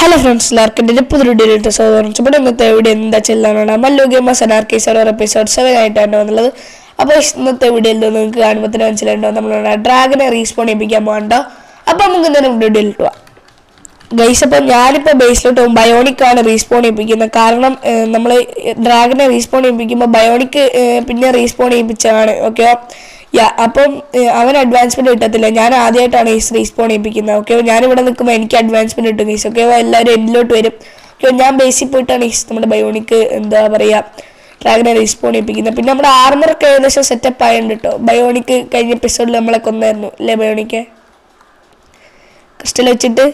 Hello friends എല്ലാവർക്കും എൻ്റെ പുതിയ വീഡിയോയിലിട്ട് സ്വാഗതം ഇവിടെ ഇന്നത്തെ വീഡിയോ എന്താ ചെല്ലാനാണ് മല്ലു ഗെയിമേഴ്സ് ആൻഡ് ആർക്കി സെർവർ എപ്പിസോഡ് സെവൻ ആയിട്ടാണ് വന്നുള്ളത് അപ്പോൾ ഇന്നത്തെ വീഡിയോയിൽ നിങ്ങൾക്ക് കാണുമ്പോൾ തന്നെ മനസ്സിലായിട്ടോ നമ്മളുടെ ഡ്രാഗനെ റീസ്പോൺ ചെയ്യിപ്പിക്കാൻ പോകണ്ടോ അപ്പോൾ നമുക്ക് ഇന്നലെ വീഡിയോയിലിട്ട് പോവാം ഗൈസ് അപ്പം ഞാനിപ്പോൾ ബേസിലോട്ട് പോകും ബയോണിക്കാണ് റീസ്പോൺ ചെയ്യിപ്പിക്കുന്നത് കാരണം നമ്മൾ ഡ്രാഗനെ റീസ്പോൺ ചെയ്യിപ്പിക്കുമ്പോൾ ബയോണിക്ക് പിന്നെ റീസ്പോൺ ചെയ്യിപ്പിച്ചതാണ് ഓക്കെ യാ അപ്പം ഏഹ്, അവൻ അഡ്വാൻസ്മെന്റ് കിട്ടത്തില്ല ഞാൻ ആദ്യമായിട്ടാണ് ഈ റീസ്പോൺ ചെയ്യിപ്പിക്കുന്നത് ഓക്കെ ഞാനിവിടെ നിൽക്കുമ്പോൾ എനിക്ക് അഡ്വാൻസ്മെന്റ് കിട്ടും ഗൈസ് ഓക്കെ എല്ലാവരും എന്നിലോട്ട് വരും ഓക്കെ ഞാൻ ബേസിൽ പോയിട്ടാണ് ഈ നമ്മുടെ ബയോണിക്ക് എന്താ പറയുക ഡ്രാഗനെ റീസ്പോൺ ചെയ്യിപ്പിക്കുന്നത് പിന്നെ നമ്മുടെ ആർമറൊക്കെ ഏകദേശം സെറ്റപ്പ് ആയിട്ടുണ്ട് കേട്ടോ ബയോണിക്ക് കഴിഞ്ഞ എപ്പിസോഡിൽ നമ്മളെ കൊന്നായിരുന്നു അല്ലേ ബയോണിക്ക് ക്രിസ്റ്റൽ വെച്ചിട്ട്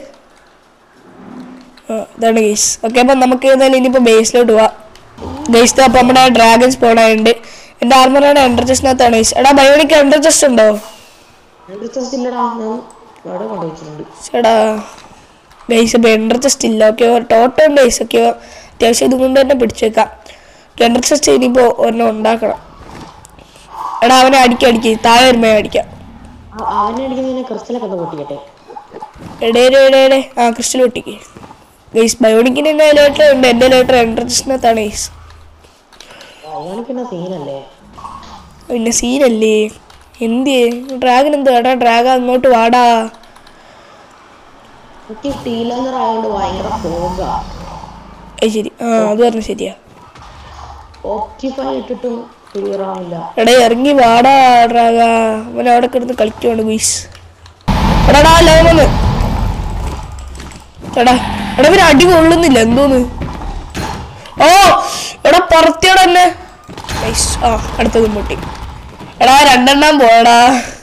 ആ, ഇതാണ് ഗെയ്സ് ഓക്കെ അപ്പം നമുക്ക് ഏതായാലും ഇനിയിപ്പോൾ ബേസിലോട്ട് പോവാം ഗെയ്സ് അപ്പം നമ്മുടെ ഡ്രാഗൺ സ്പോൺ ആയിട്ടുണ്ട് എൻ്റെ ആർമറാണ് എൻ്റർ ചെസ്റ്റിനകത്താണ് ഗെയ്സ് എടാ ബയോണിക്ക് എൻ്റർ ചെസ്റ്റ് ഉണ്ടോ ഇല്ലടാ ഞാൻ അവിടെ കൊണ്ടുവച്ചിട്ടുണ്ട് ചേടാ ഗൈസ് ഇപ്പം എൻ്റർ ചെസ്റ്റ് ഇല്ല ഓക്കെ ടോട്ടോ ഉണ്ട് ഗൈസ് ഓക്കെ അത്യാവശ്യം ഇതുകൊണ്ട് തന്നെ പിടിച്ചേക്കാം എൻ്റർ ചെസ്റ്റ് ഇനിയിപ്പോൾ ഒരെണ്ണം ഉണ്ടാക്കണം എടാ അവനെ അടിക്കുക അടിക്കുക താഴെ വരുമ്പോൾ അടിക്കാം ആ- അവനെ അടിക്കുന്നതിനെ ക്രിസ്റ്റലൊക്കെ ഒന്ന് പൊട്ടിക്കട്ടെ എടേ എടേ എടേ എടേ ആ ക്രിസ്റ്റൽ ഒട്ടിക്ക് ഗൈസ് ബയോണിക്കിന് എൻ്റെ ലേറ്റർ ഉണ്ട് എൻ്റെ ലേറ്റർ എൻ്റർ ചെസ്റ്റിനകത്താണ് ഗൈസ് അവന് പിന്നെ സീനല്ലേ പിന്നെ സീനല്ലേ എന്ത് ഡ്രാഗൺ എന്ത് എടാ ഡ്രാഗ അങ്ങോട്ട് വാടാ എനിക്ക് സ്റ്റീലർ ആയതുകൊണ്ട് ഭയങ്കര ഫോഗാ അത് ശരി ആ അത് പറഞ്ഞ ശരിയാ ഓപ്റ്റിഫൈ ഇട്ടിട്ടും ക്ലിയർ ആവില്ല എടാ ഇറങ്ങി വാടാ ഡ്രാഗ അവൻ അവിടെ കിടന്ന് കളിക്കുവാണ് ഗുയിസ് എടാടാ ലോമെന്ന് എടാ എടാ ഇവര് അടി കൊള്ളുന്നില്ല എന്തോന്ന് ഓ എടാ പുറത്തിയോടെ തന്നെ ഗൈസ് ആ അടുത്തത് പൊട്ടി എടാ രണ്ടെണ്ണം പോടാ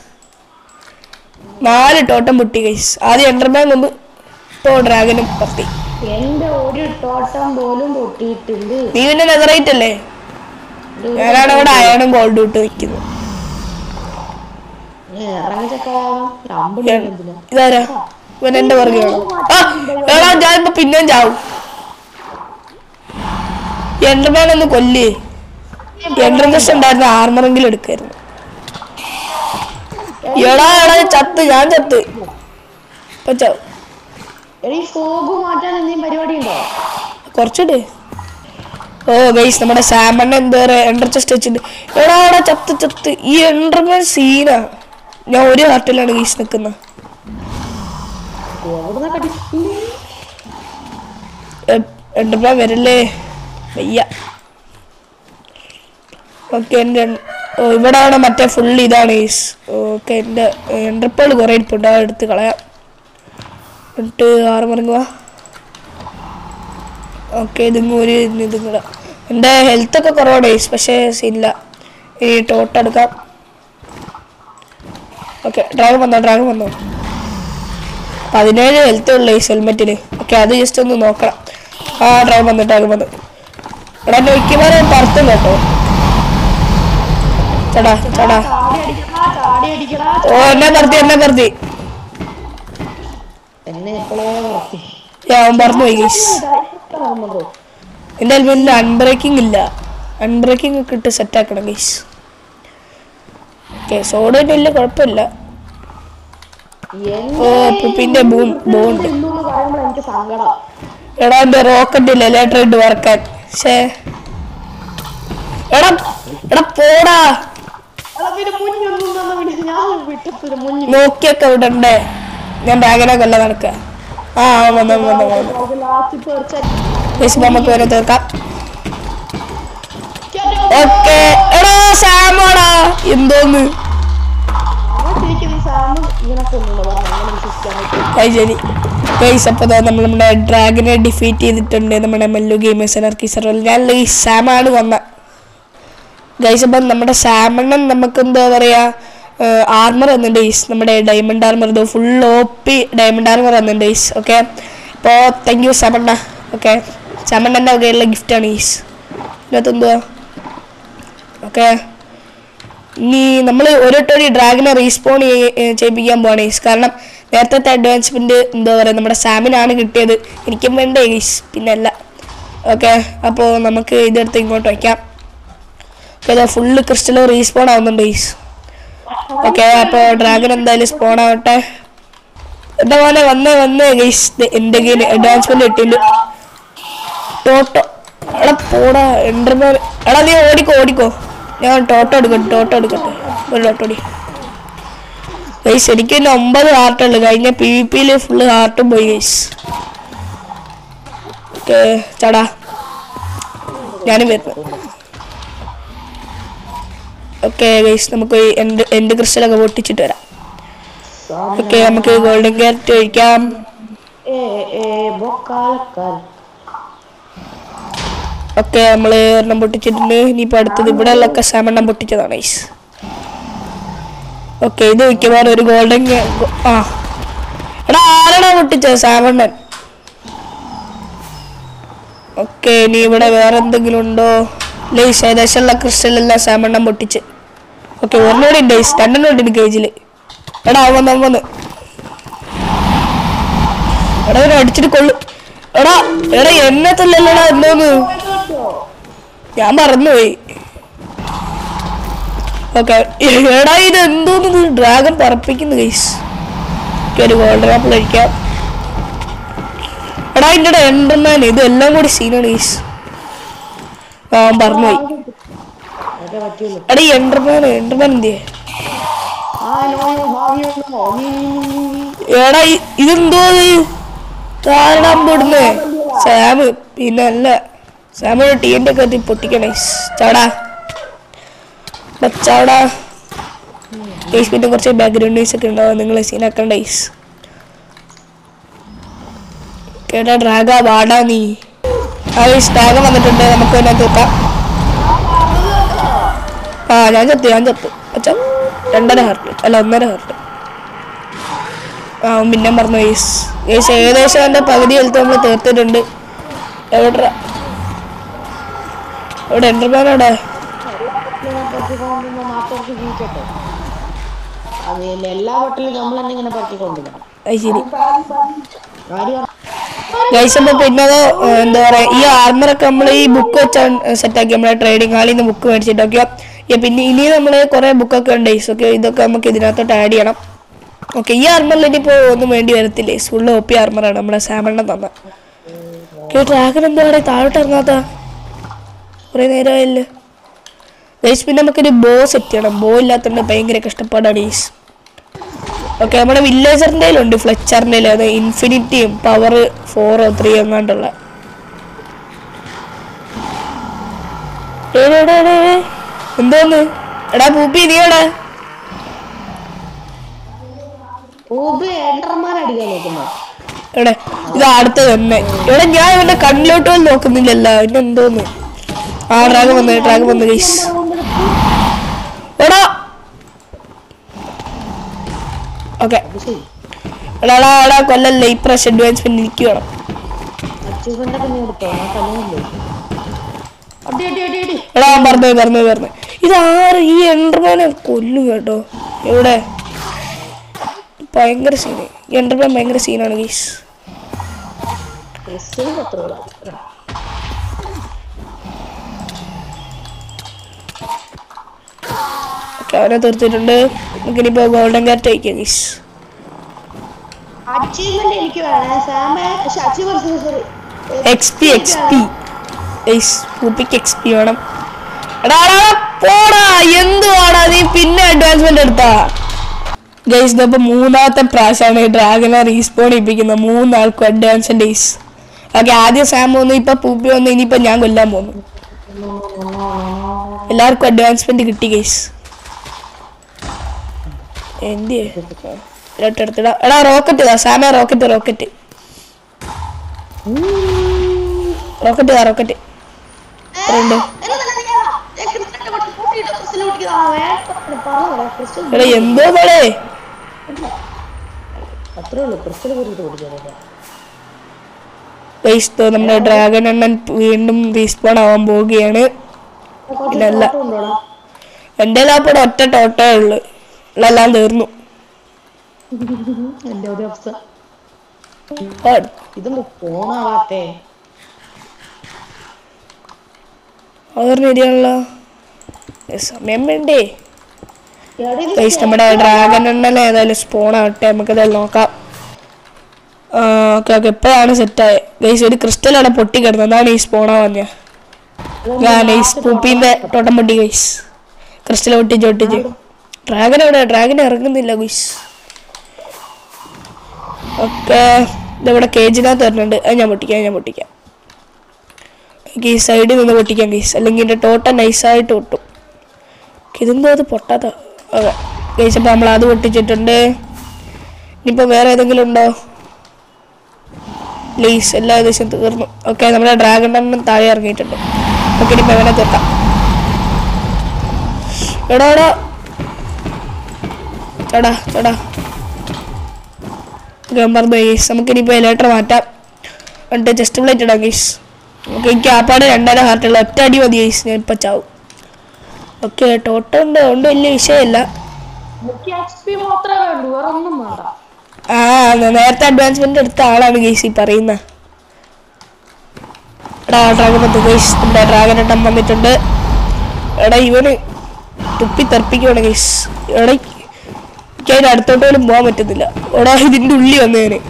നാല് ടോട്ടം പൊട്ടി ഗൈസ് ആദ്യം എൻ്റർമാൻ കൊമ്പ് ഇപ്പോൾ ഡ്രാഗനും പുറത്തി എന്റെ ഒരു ടോട്ടം പോലും പൊട്ടിയിട്ടുണ്ട് നീ പിന്നെ നെതറൈറ്റ് അല്ലേ ഞാനാണ് അവിടെ അയണും ഗോൾഡ് ഇട്ട് വെക്കുന്നത് ഇറങ്ങിച്ചൊക്കെ അമ്പത് ഇതാരാ ഇവൻ എന്റെ പുറകെ വേണം ആ എടാ ഞാൻ ഇപ്പൊ പിന്നെയും ചാവും എൻഡർമാൻ ഒന്ന് കൊല്ലേ എൻഡർജസ് ഉണ്ടായിരുന്ന ആർമറെങ്കിലും എടുക്കായിരുന്നു എടാ എടാ ചത്ത് ഞാൻ ചത്ത് ഇപ്പൊ ചാവും എടീ ഫോഗ് മാറ്റാൻ എന്തെങ്കിലും പരിപാടി ഉണ്ടോ കുറച്ചിട്ട് ഓ ഗൈസ് നമ്മുടെ സാമണ്ണ എന്താ പറയാ എൻഡർ ചെസ്റ്റ് വെച്ചിട്ട് എടാ എടാ ചത്ത് ചത്ത് ഈ എൻഡർമാൻ സീനാ ഞാൻ ഒരു ഹാർട്ടിലാണ് ഗൈസ് നിൽക്കുന്നത് എവിടുന്ന കടി എൻഡർമാൻ വരല്ലേ വയ്യ ഓക്കെ എൻ്റെ ഓ ഇവിടെയാണ് മറ്റേ ഫുൾ ഇതാണ് ഗൈസ് ഓക്കെ എൻ്റെ എൻഡർപ്പേൾ കുറേ ഇരിപ്പുണ്ട് അത് എടുത്ത് കളയാം എന്നിട്ട് ആറ് മറങ്ങുക ഓക്കെ ഇതിങ്ങ് ഒരു ഇതും കൂടെ എൻ്റെ ഹെൽത്തൊക്കെ കുറവാണ് ഗൈസ് പക്ഷേ ഇല്ല ഇനി ടോട്ട് എടുക്കാം ഓക്കെ ഡ്രാഗൺ വന്നോ ഡ്രാഗൺ വന്നോ പതിനേഴ് ഹെൽത്തേ ഉള്ളൂ ഈ ഹെൽമെറ്റിന് ഓക്കെ അത് ജസ്റ്റ് ഒന്ന് നോക്കണം ആ ഡ്രൈവ് വന്നു ഡ്രൈവ് വന്നു എടാ നോക്കിമാരെ പറത്തും കേട്ടോ ചടാ ചടാ ചാടി അടിക്കടാ ചാടി അടിക്കടാ ഓ എന്നെ പറത്തി എന്നെ പറത്തി എന്നെ എപ്പോഴോ നിർത്തി ഞാൻ അവൻ പറഞ്ഞു പോയി ഗൈസ് ആവുമ്പോ എൻ്റെ ഹെൽമെറ്റിന് അൺബ്രേക്കിംഗ് ഇല്ല അൺബ്രേക്കിംഗ് ഒക്കെ ഇട്ട് സെറ്റ് ആക്കണം ഗൈസ് ഓക്കെ സോഡിന് വലിയ കുഴപ്പമില്ല ഓ പിന്നെ ബൂൺ ബോണ്ട് എന്തോന്ന് പറയുമ്പോ എനിക്ക് സങ്കടം എടാ എൻ്റെ റോക്കറ്റ് ഇല്ല ലേറ്റർ ഇട്ട് വറക്കാൻ ശേ എടാ എടാ പോടാ അല്ല പിന്നെ മുന്നൊന്നും തന്നെ വിളിച്ച് ഞാൻ വിട്ടത്തില്ല മുന്നിൽ നോക്കിയൊക്കെ വിടണ്ടേ ഞാൻ ബാഗിനെ കൊല്ല നടക്കുക ആ അവൻ വന്നു അവൻ വന്നു അവൻ വന്നു ലാസ്റ്റ് പേർച്ച ചേച്ചി നമുക്ക് വരെ തീർക്കാം ഓക്കെ എടാ സാമോടാ എന്തോന്ന് ശരിക്കും സാമ് ഇങ്ങനെ കൊന്നു പറഞ്ഞു അങ്ങനെ വിശ്വസിക്കാൻ പറ്റും അത് ശരി ഗൈസ് അപ്പോൾ ദാ നമ്മൾ നമ്മുടെ ഡ്രാഗനെ ഡിഫീറ്റ് ചെയ്തിട്ടുണ്ട് നമ്മുടെ മെല്ലു ഗെയിമേഴ്സ് എനർക്കി സർവൽ ഞാൻ ഈ സാമാണ് വന്ന ഗൈസ് അപ്പം നമ്മുടെ സാമണ്ണൻ നമുക്ക് എന്താ പറയുക ആർമർ വന്നിട്ടുണ്ട് ഈസ് നമ്മുടെ ഡയമണ്ട് ആർമർ ഇത് ഫുൾ ഓപ്പി ഡയമണ്ട് ആർമർ വന്നിട്ടുണ്ട് ഈസ് ഓക്കെ അപ്പോൾ താങ്ക് യു സാമണ്ണ ഓക്കെ സാമണ്ണൻ്റെ വകയുള്ള ഗിഫ്റ്റാണ് ഈസ് ഇതിനകത്ത് എന്തുവാ ഓക്കെ ഇനി നമ്മൾ ഓരോരുത്തരും ഈ ഡ്രാഗനെ റീസ്പോൺ ചെയ്യിപ്പിക്കാൻ പോവാണ് ഈസ് കാരണം നേരത്തെ അഡ്വാൻസ്മെന്റ് എന്താ പറയുക നമ്മുടെ സാമിനാണ് കിട്ടിയത് എനിക്കും വേണ്ട ഈസ് പിന്നെ അല്ല ഓക്കെ അപ്പോൾ നമുക്ക് ഇതെടുത്ത് ഇങ്ങോട്ട് വയ്ക്കാം ഓക്കെ ഇതാ ഫുള്ള് ക്രിസ്റ്റൽ റീസ്പോൺ ആവുന്നുണ്ട് ഈസ് ഓക്കെ അപ്പോൾ ഡ്രാഗൺ എന്തായാലും സ്പോൺ ആവട്ടെ എന്താ പോലെ വന്നേ വന്നേ ഗൈസ് എന്റെ കയ്യിൽ അഡ്വാൻസ്മെന്റ് കിട്ടിയില്ല ടോട്ടോ എടാ പോടാ എൻ്റർമാൻ എടാ നീ ഓടിക്കോ ഓടിക്കോ ഞാൻ ടോട്ടോ എടുക്കട്ടെ ടോട്ടോ എടുക്കട്ടെ ഒരു ടോട്ടോ ഓടി ഗൈസ് എനിക്ക് പിന്നെ ഒമ്പത് ഹാർട്ടുള്ളു കഴിഞ്ഞ പി വി പിയിൽ ഫുള്ള് ഹാർട്ടും പോയി ഗൈസ് ഓക്കെ ചടാ ഞാനും വരുന്നു ഓക്കെ ഗൈസ് നമുക്ക് എൻഡ് എൻഡ് ക്രിസ്റ്റലൊക്കെ പൊട്ടിച്ചിട്ട് വരാം ഓക്കെ നമുക്ക് ഗോൾഡൻ ക്യാരറ്റ് കഴിക്കാം ഏ ഏ ബൊക്കാലക്കാൽ ഓക്കെ നമ്മൾ ഒരെണ്ണം പൊട്ടിച്ചിട്ടുണ്ട് ഇനിയിപ്പോൾ അടുത്തത് ഇവിടെ ഉള്ളൊക്കെ സെവണ്ണം പൊട്ടിച്ചതാണ് ഗൈസ് ഓക്കെ ഇത് മിക്കവാറും ഒരു ഗോൾഡൻ ആ എടാ ആരാടാ പൊട്ടിച്ചത് സാവണ്ണൻ ഓക്കെ ഇനി ഇവിടെ വേറെ എന്തെങ്കിലും ഉണ്ടോ ലൈസ് ഏകദേശമുള്ള ക്രിസ്റ്റലെല്ലാം സാമണ്ണം പൊട്ടിച്ച് ഓക്കെ ഒരെണ്ണോടെ ഉണ്ട് ഗൈസ് രണ്ടെണ്ണം ഉണ്ട് കേജിൽ എടാ അവൻ വന്ന് അവൻ വന്ന് എടാ ഇവനെ അടിച്ചിട്ട് കൊള്ളു എടാ എടാ എന്നെ തല്ലല്ലടാ എന്തോന്ന് ഞാൻ മറന്നുപോയി ഓക്കെ എടാ ഇത് എന്തോന്ന് ഡ്രാഗൺ പറപ്പിക്കുന്നു ഗൈസ് ഒരു ഗോൾഡൻ ആപ്പിൾ കഴിക്കാം എടാ ഇതിന്റെ എൻഡർമാൻ ഇത് എല്ലാം കൂടി സീനാണ് ഗൈസ് ആ അവൻ പറഞ്ഞുപോയി അതൊക്കെ പറ്റുള്ളൂ എടാ ഈ എൻഡർമാൻ എൻഡർമാൻ എന്തിയെ ആ നോ നോ ഭാവിയോ നോ നീ എടാ ഇ- ഇതെന്തോ കാരണം പൊടുന്നേ സാമ് പിന്നെ അല്ല സാമിയുടെ ടീൻ്റെ കത്തി പൊട്ടിക്കണേ ചാടാ എടാ, ചാടാ ഗൈസ് പിന്നെ കുറച്ച് ബാക്ക്ഗ്രൗണ്ട് ന്യൂസ് ഒക്കെ ഉണ്ടാവും നിങ്ങൾ സീനാക്കണ്ട ഗൈസ് കേട്ടാ ഡ്രാഗ വാടാ നീ ആ ഗൈസ് ഡ്രാഗ വന്നിട്ടുണ്ട് നമുക്ക് തന്നെ തീർക്കാം ആ ഞാൻ ചത്തു ഞാൻ ചത്തു അച്ഛാ രണ്ടര ഹാർട്ട് അല്ല ഒന്നര ഹാർട്ട് ആ അവൻ പിന്നെ പറഞ്ഞു ഗൈസ് ഗൈസ് ഏകദേശം എൻ്റെ പകുതി ഹെൽത്ത് നമ്മൾ തീർത്തിട്ടുണ്ട് എവിടെ എവിടെ എൻ്റർമാൻ എവിടെ പറ്റിക്കൊണ്ടിരുന്ന നാട്ടുകാർക്ക് ജീവിക്കട്ടെ അത് എല്ലാ വട്ടിലും നമ്മൾ തന്നെ ഇങ്ങനെ പറ്റിക്കൊണ്ടിരിക്കണം അത് ശരി ആര് പറഞ്ഞു? ഗൈസ് അപ്പോൾ പിന്നെ അത്, ഏർ, എന്താ പറയുക ഈ ആർമറൊക്കെ നമ്മൾ ഈ ബുക്ക് വെച്ചാൽ സെറ്റാക്കി നമ്മുടെ ട്രേഡിംഗ് ഹാളിൽ നിന്ന് ബുക്ക് മേടിച്ചിട്ടൊക്കെ ഈ പിന്നെ ഇനി നമ്മൾ കുറേ ബുക്കൊക്കെ ഉണ്ട് ഗൈസ് ഓക്കെ ഇതൊക്കെ നമുക്ക് ഇതിനകത്തോട്ട് ആഡ് ചെയ്യണം ഓക്കെ ഈ ആർമറിൽ ഇനിയിപ്പോൾ ഒന്നും വേണ്ടി വരത്തില്ലേ ഫുള്ള് ഒ പി ആർമറാണ് നമ്മുടെ സാമണ്ണൻ തന്ന ഓക്കെ ഡ്രാഗൺ എന്താ പറയുക താഴോട്ട് ഇറങ്ങാത്ത കുറേ നേരമായില്ലേ ഗൈസ് പിന്നെ നമുക്കൊരു ബോ സെറ്റ് ചെയ്യണം ബോ ഇല്ലാത്തതുകൊണ്ട് ഭയങ്കര കഷ്ടപ്പാടാണ് ഗൈസ് ഓക്കെ നമ്മുടെ വില്ലേജറിൻ്റെ ഉണ്ട് ഫ്ലെച്ചറിൻ്റെ അത് ഇൻഫിനിറ്റിയും പവർ ഫോറോ ത്രീ എങ്ങാണ്ടുള്ള ഏയ് എടാ, എടാ, എടാ. എന്തോന്ന് എടാ പൂപ്പി നീ എടാ ഊബ് എൻഡർമാൻ അടിക്കാൻ നോക്കുന്നു എവിടെ ഇത് അടുത്ത് തന്നെ എടാ ഞാൻ ഇവന്റെ കണ്ണിലോട്ട് പോലും നോക്കുന്നില്ലല്ലോ പിന്നെ എന്തോന്ന് ആ ഡ്രാഗൺ വന്ന് ഡ്രാഗൺ വന്ന് ഗൈസ് എടാ ഓക്കെ അത് ശരി എടാ എടാ എടാ കൊല്ലല്ലേ ഇപ്രാവശ്യം അഡ്വാൻസ്മെന്റ് എനിക്ക് വേണം അച്ചീവ്മെന്റ് ഒക്കെ നീ എടുത്തോ ഞാൻ കല്ലുന്നില്ലേ അടി അടി അടി അടി എടാ അവൻ പറഞ്ഞു പറഞ്ഞു പറഞ്ഞു ഇതാര് ഈ എൻഡർമാനെ കൊല്ലും കേട്ടോ എവിടെ ഭയങ്കര സീന് ഈ എൻഡർമാൻ ഭയങ്കര സീനാണ് ഗീസ് ക്രിസ്ത്യൻ പത്രമുള്ള ഓക്കെ അവനെ തീർത്തിട്ടുണ്ട് നമുക്കിനിപ്പോ ഗോൾഡൻ കാറ്റ് അയക്കാം ഗീസ് അച്ചീവ്മെന്റ് എനിക്ക് വേണേ സാമേ achievement sorry X P X P guys പൂപ്പിക്ക് എക്സ് പി വേണം എടാ എടാ, എടാ, പോടാ എന്തുവാടാ നീ പിന്നെ അഡ്വാൻസ്മെന്റ് എടുത്താ ഗൈസ് ഇതിപ്പോ മൂന്നാമത്തെ പ്രാവശ്യമാണ് ഡ്രാഗനെ റീസ്പോൺ ചെയ്യിപ്പിക്കുന്നത് മൂന്നാൾക്കും അഡ്വാൻസ് ഡേയ്സ് ഓക്കെ ആദ്യം സാം വന്നു ഇപ്പൊ പൂപ്പി വന്നു ഇനിയിപ്പോ ഞാൻ കൊല്ലാൻ പോകുന്നു എല്ലാവർക്കും അഡ്വാൻസ്മെന്റ് കിട്ടി ഗൈസ് എന്ത് എടുത്തിടാ എടാ റോക്കറ്റ് ഇതാ സാമേ റോക്കറ്റ് റോക്കറ്റ് റോക്കറ്റ് ഇതാ റോക്കറ്റ് എത്രയുണ്ട് എടാ എന്തോ മോളെ അത്രേ ഉള്ളൂ ക്രിസ്ത്യൻ കുറിച്ച് കൊടുക്കാനല്ലേ ഗൈസ് ദോ നമ്മുടെ ഡ്രാഗൺ എണ്ണൻ വീണ്ടും റീസ്പോൺ ആവാൻ പോവുകയാണ് ഇല്ലല്ല. ഉണ്ടോടാ എൻ്റെ ലാപ്പോടെ ഒറ്റ ടോട്ടേ ഉള്ളു എല്ലാം തീർന്നു എന്റെ ഒരു അവസ്ഥ ആ, ഇതൊന്നും ഫോണാവാത്തേ അതൊരു ശരിയാണല്ലോ ഏ, സമയം വേണ്ടേ ഗൈസ് നമ്മുടെ ഡ്രാഗൺ എണ്ണൻ ഏതായാലും സ്പോൺ ആവട്ടെ നമുക്കത് നോക്കാം ഓക്കെ ഓക്കെ ഇപ്പോഴാണ് സെറ്റായത് ഗൈസ് ഒരു ക്രിസ്റ്റൽ അവിടെ പൊട്ടി കിടന്നത് അതാണ് ഈ സ്പോണാ പറഞ്ഞ ഞാൻ ഈ സ്കൂപ്പിന്റെ ടോട്ടം പൊട്ടി ഗൈസ് ക്രിസ്റ്റൽ പൊട്ടിച്ച് പൊട്ടിച്ച് ഡ്രാഗൻ എവിടെ ഡ്രാഗൻ ഇറങ്ങുന്നില്ല ഗൈസ് ഓക്കെ ഇതിവിടെ കേജിനകത്ത് വരുന്നുണ്ട് അത് ഞാൻ പൊട്ടിക്കാം ഞാൻ പൊട്ടിക്കാം ഈ സൈഡിൽ നിന്ന് പൊട്ടിക്കാം ഗൈസ് അല്ലെങ്കിൽ എൻ്റെ ടോട്ടം നൈസായിട്ട് പൊട്ടും ഇതെന്തോ അത് പൊട്ടാത്ത ഓക്കെ ഗൈസ് അപ്പോൾ നമ്മൾ അത് പൊട്ടിച്ചിട്ടുണ്ട് ഇനിയിപ്പോൾ വേറെ ഏതെങ്കിലും ഉണ്ടോ പ്ലീസ് എല്ലാ ഏകദേശം തീർന്നു ഓക്കെ നമ്മുടെ ഡ്രാഗൺ എണ്ണം താഴെ ഇറങ്ങിയിട്ടുണ്ട് ഓക്കെ ഇനിയിപ്പോൾ എങ്ങനെ തീർക്കാം എടാ എടാ ചേടാ ചേടാ ഞാൻ പറഞ്ഞു ഗൈസ് നമുക്കിനിയിപ്പോൾ എലേറ്റർ മാറ്റാം എന്നിട്ട് ജസ്റ്റ് പ്ലേറ്റ് ഇടാം ഗൈസ് നമുക്ക് എനിക്ക് ആപ്പാട് രണ്ടര ഹാർട്ടുള്ള ഒറ്റ അടി മതി ഗൈസ് ഞാൻ ഇപ്പം ചാവും ഓക്കെ ടോട്ടം ഉണ്ട് അതുകൊണ്ട് വലിയ വിഷയമില്ല എനിക്ക് എക്സ് പി മാത്രമേ വേണ്ടൂ വേറെ ഒന്നും വേണ്ട ആ ന- നേരത്തെ അഡ്വാൻസ്മെന്റ് എടുത്ത ആളാണ് ഗൈസ് ഈ പറയുന്ന എടാ ഡ്രാഗൺ വന്നു ഗൈസ് നമ്മുടെ ഡ്രാഗൺ എണ്ണം വന്നിട്ടുണ്ട് എടാ ഇവന് തുപ്പി തെറിപ്പിക്കുവാണ് ഗൈസ് എടാ എനിക്ക് അതിന്റെ അടുത്തോട്ട് പോലും പോകാൻ പറ്റുന്നില്ല എടാ ഇതിന്റെ ഉള്ളി വന്നേന്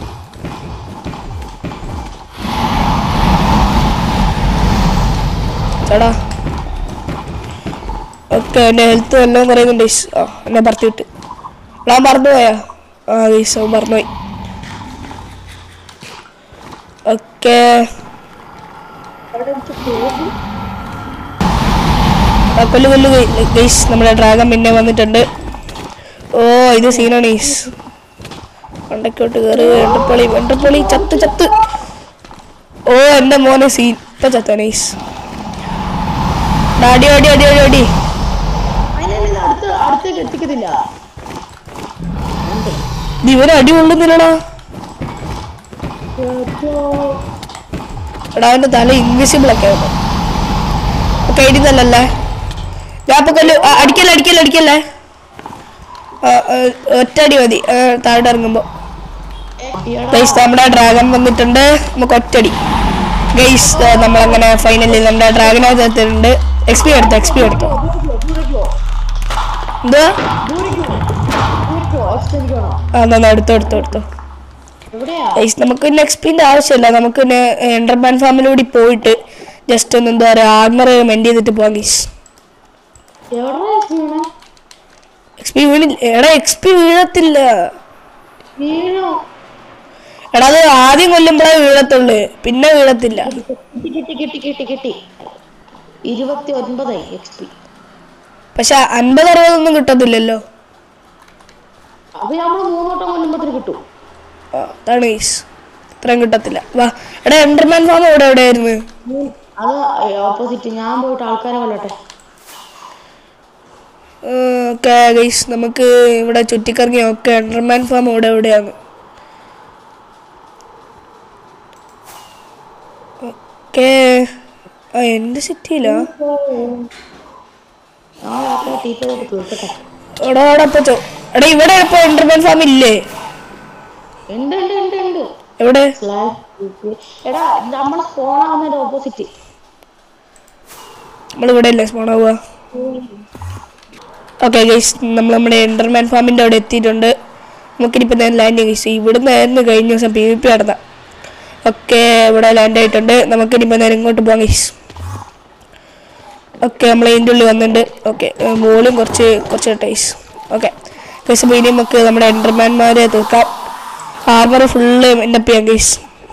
ചേടാ ഓക്കെ എൻ്റെ ഹെൽത്ത് വല്ലതും പറയുന്നുണ്ട് ഗൈസ് ആ എന്നെ പറത്തി വിട്ട് ഞാൻ മറന്നുപോയാ ആ ഗൈസ് അവൻ മറന്നുപോയി ഓക്കെ അവിടെ എനിക്ക് പോകും കൊല്ലു കൊല്ലു ഗൈസ് നമ്മുടെ ഡ്രാഗൺ പിന്നെ വന്നിട്ടുണ്ട് ഓ ഇത് സീനാണ് ഗൈസ് മണ്ടക്കോട്ട് കയറി വെണ്ടപ്പൊളി വെണ്ടപ്പൊളി ചത്ത് ചത്ത് ഓ എൻ്റെ മോനെ സീൻ ഇപ്പൊ ചത്ത നൈസ് അടി അടി അടി അടി അടി അതിനെ നിങ്ങൾ അടുത്ത് അടുത്തേക്ക് എത്തിക്കത്തില്ല ഇത് ഇവന് അടി കൊള്ളുന്നില്ലടാ എടാ അവന്റെ തല ഇൻവിസിബിൾ ഒക്കെ ആയിരുന്നു ഓക്കെ ഇടിന്നല്ലേ ഞാൻ ഇപ്പൊ കൊല്ലു ആ, അടിക്കല്ലേ അടിക്കല്ലേ അടിക്കല്ലേ ആ, ആ, ഒറ്റ അടി മതി ആ, താഴെ ഇറങ്ങുമ്പോ ഗൈസ് നമ്മുടെ ഡ്രാഗൺ വന്നിട്ടുണ്ട് നമുക്ക് ഒറ്റടി ഗൈസ് നമ്മളങ്ങനെ ഫൈനലിൽ നമ്മുടെ ഡ്രാഗനെ ചേർത്തിട്ടുണ്ട് എക്സ് പി എടുത്തോ എക്സ് പി എടുത്തോ എന്താ ആ എന്നാ എടുത്തോ എടുത്തോ എടുത്തോ എവിടെയാ ഗൈസ് നമുക്ക് പിന്നെ എക്സ്പിന്റെ ആവശ്യമില്ല നമുക്ക് പിന്നെ എൻ്റർമാൻ ഫാമിലൂടെ പോയിട്ട് ജസ്റ്റ് ഒന്ന് എന്താ പറയുക ആർമർ മെൻഡ് ചെയ്തിട്ട് പോവാം ഗൈസ് എവിടെയാ വീണേ എക്സ്പി വീണില്ല എടാ എക്സ്പി വീഴത്തില്ല വീണു എടാ അത് ആദ്യം കൊല്ലുമ്പോഴേ വീഴത്തുള്ളു പിന്നെ വീഴത്തില്ല കിട്ടി കിട്ടി കിട്ടി കിട്ടി കിട്ടി ഇരുപത്തി ഒൻപതായി എക്സ് പി പക്ഷെ അൻപത് അറുപതൊന്നും കിട്ടത്തില്ലല്ലോ അത് നമ്മൾ മൂന്നോട്ടം കൊല്ലുമ്പത്തിന് കിട്ടും ആ, അതാണ് ഗൈസ് ഇത്രയും കിട്ടത്തില്ല വാ എടാ എൻ്റർമാൻ ഫാം എവിടെ എവിടെയായിരുന്നു മൂന്ന്- അത് ഓപ്പോസിറ്റ് ഞാൻ പോയിട്ട് ആൾക്കാരെ കൊല്ലട്ടെ ഓക്കെ ഗൈസ് നമുക്ക് ഇവിടെ ചുറ്റിക്കറങ്ങി ഓക്കെ എൻ്റർമാൻ ഫാം എവിടെ എവിടെയാണ് ഓക്കെ ആ എൻ്റെ സിറ്റിയിലാ ഞാൻ ആൾക്കാരെ ടീച്ചർ കൊടുത്ത് തീർക്കട്ടെ എടാ എടാ ഇപ്പൊ ചോ എടാ ഇവിടെ ഇപ്പൊ എൻ്റർമാൻ ഫാം ഇല്ലേ ഉണ്ട് ഉണ്ട് ഉണ്ട് ഉണ്ട് എവിടെ സ്ലാഷ് എടാ നമ്മൾ സ്പോണാവുന്നതിന്റെ ഓപ്പോസിറ്റ് നമ്മളിവിടെ അല്ലേ സ്പോൺ ആവുക ഓക്കെ ഗൈസ് നമ്മൾ നമ്മുടെ എൻ്റർമാൻ ഫാമിൻ്റെ അവിടെ എത്തിയിട്ടുണ്ട് നമുക്കിനിപ്പോൾ നേരെ ലാൻഡ് ചെയ്യാം ഗൈസ് ഇവിടുന്ന് ആയിരുന്നു കഴിഞ്ഞ ദിവസം പി വി പി നടന്ന ഓക്കെ ഇവിടെ ലാൻഡ് ആയിട്ടുണ്ട് നമുക്കിനിപ്പോൾ നേരെ ഇങ്ങോട്ട് പോകാം ഗൈസ് ഓക്കെ നമ്മൾ ഇതിൻ്റെ ഉള്ളിൽ വന്നിട്ടുണ്ട് ഓക്കെ വോളിയം കുറച്ച് കുറച്ച് ടൈസ് ഓക്കെ ഗൈസ് അപ്പോൾ ഇനി നമുക്ക് നമ്മുടെ എൻ്റർമാൻമാരെ തീർക്കാം ആർമർ ഫുള്ള് എൻഡപ്പ് ചെയ്യാം ഗൈസ്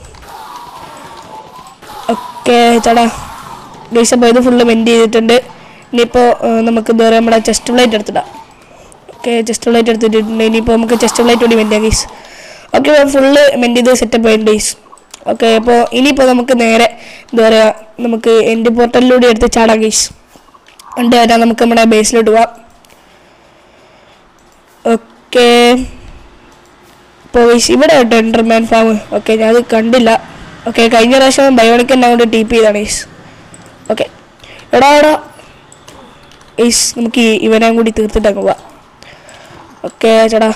ഓക്കെ ചേട്ടാ ഗൈസ് അപ്പോൾ ഇത് ഫുള്ള് മെൻറ്റ് ചെയ്തിട്ടുണ്ട് ഇനിയിപ്പോൾ നമുക്ക് എന്താ പറയുക നമ്മുടെ ചെസ്റ്റ് പ്ലേറ്റ് എടുത്തിടാം ഓക്കെ ചെസ്റ്റ് പ്ലേറ്റ് എടുത്തിട്ടുണ്ട് ഇനിയിപ്പോൾ നമുക്ക് ചെസ്റ്റ് പ്ലേറ്റ് കൂടി മെൻറ്റ് ചെയ്യാം ഗൈസ് ഓക്കെ ഫുള്ള് മെൻറ്റ് ചെയ്ത് സെറ്റപ്പ് ആയിട്ടുണ്ട് ഗൈസ് ഓക്കെ അപ്പോൾ ഇനിയിപ്പോൾ നമുക്ക് നേരെ എന്താ പറയുക നമുക്ക് എൻ്റെ പോർട്ടലിലൂടെ എടുത്ത് ചാടാം ഗൈസ് എന്നിട്ട് വരാം നമുക്ക് നമ്മുടെ ബേസിലോട്ട് പോവാം ഓക്കെ ഇപ്പോൾ ഗൈസ് ഇവിടെ കേട്ടോ എൻ്റർമാൻ ഫാം ഓക്കെ ഞാനത് കണ്ടില്ല ഓക്കെ കഴിഞ്ഞ പ്രാവശ്യം ബയോണിക് എന്നെ കൊണ്ട് ടീപ്പ് ചെയ്താണ് ഗൈസ് ഓക്കെ എടാ എടാ ഗൈസ് നമുക്ക് ഈ ഇവനെ കൂടി തീർത്തിട്ട് അങ്ങ് പോവാം ഓക്കെ ചേട്ടാ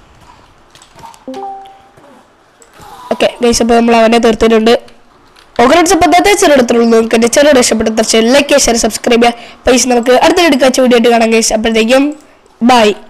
ഓക്കെ ഗൈസ് അപ്പോൾ നമ്മൾ അവനെ തീർത്തിട്ടുണ്ട് ഓക്കെ അപ്പോൾ അന്നത്തെ ചെറുടത്തുള്ളൂ നിങ്ങൾക്ക് എൻ്റെ ചെറിയ ഇഷ്ടപ്പെട്ട തീർച്ചയായും ലൈക്ക് ഷെയർ സബ്സ്ക്രൈബ് ചെയ്യുക പൈസ നമുക്ക് അടുത്ത എടുക്കാച്ച വീഡിയോ ആയിട്ട് കാണാം ഗൈസ് അപ്പോഴത്തേക്കും ബൈ